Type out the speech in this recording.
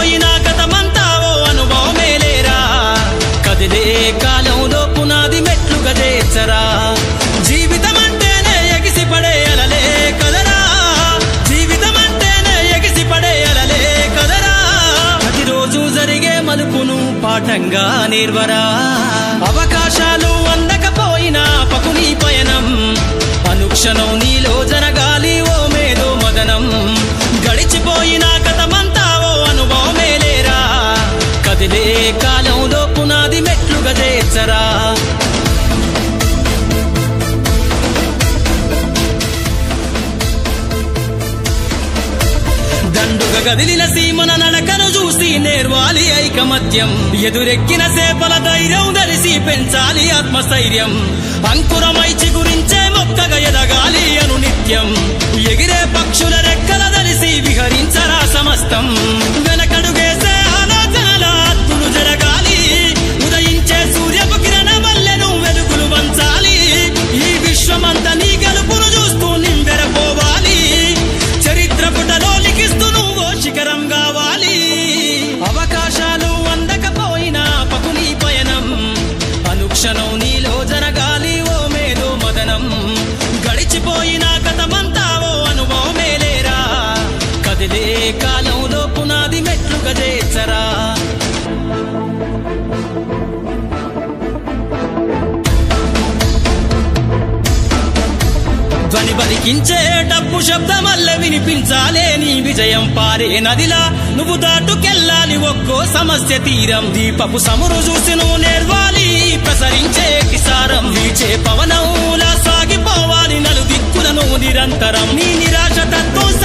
గడిచిపోయిన గతమంతా ఓ అనుభవమేలేరా కదిలే కాలంలో పునాది మెట్లుగా చేర్చరా జీవితం అంటేనే ఎగిసి పడే అలలే కదరా జీవితం అంటేనే ఎగిసి పడే అలలే కదరా ప్రతిరోజు జరిగే మలుపును పాఠంగా నేర్వరా అవకాశాలు అందకపోయినా పకుని పయనం అనుక్షణం నీలో జరగాలి ఓ మేధో మదనం గడిచిపోయిన కథమంతా ఓ అనుభవమేలేరా కదిలే కాలంలో పునాది మెట్లుగా చేర్చరా దండుగ గదిలిన సీమన నడకను చూసి నేర్వాలి ఐకమత్యం ఎదురెక్కిన సేపల ధైర్యం ధరిసి పెంచాలి ఆత్మస్థైర్యం అంకురమై చిగురించే మొక్కగా ఎదగాలి అను నిత్యం ఎగిరే పక్షుల రెక్కల ధరిసి విహరించరా సమస్తం వెనకడుగేసే ఆలోచనల అత్తులు జరగాలి ఉదయించే సూర్యపు కిరణ వల్లెను వెలుగులు వంచాలి ఈ విశ్వమంతా నీ గెలుపును చూస్తూ నింబెరపోవాలి చరిత్ర పుటలో లిఖిస్తూ నువ్వు శిఖరం కావాలి అవకాశాలు అందకపోయినా పకుని పయనం అనుక్షణం నీలో జరగాలి ఓ మేధో మదనం గడిచిపోయిన కథమంతా ఓ అనుభవమేలేరా కదిలే కాలంలో పునాది మెట్లుగా చేర్చరా ధ్వని బలికించే డప్పు శబ్దమల్ల వినిపించాలే నీ విజయం పారే నదిలా నువ్వు దాటుకెళ్ళాలి ఒక్కో సమస్య తీరం దీపపు సమురు చూసి నువ్వు నేర్వాలి ప్రసరించే కిసారం వీచే పవనంలా సాగిపోవాలి నలు దిక్కులను నిరంతరం నీ నిరాశ తత్వం